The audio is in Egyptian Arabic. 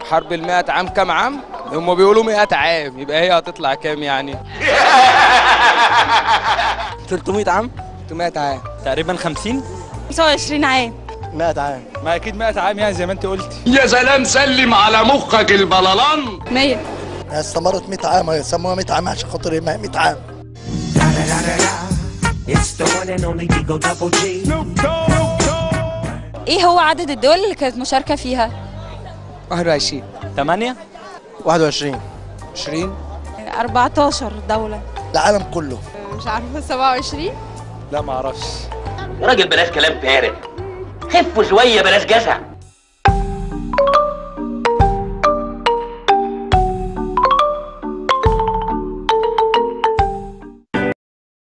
حرب المئة عام كام عام هم بيقولوا 100 عام يبقى هي هتطلع كام يعني 300 عام 300 عام تقريبا 50 25 عام 100 عام ما اكيد 100 عام يعني زي ما انت قلت يا سلام سلم على مخك البلالان 100 استمرت 100 عام يسموها 100 عام عشان خاطر إيه؟ 100 عام ايه هو عدد الدول اللي كانت مشاركة فيها 21 8 21 20 14 دولة العالم كله مش عارفة 27 لا ما اعرفش يا راجل بلاش كلام فارغ خفوا شويه بلاش جشع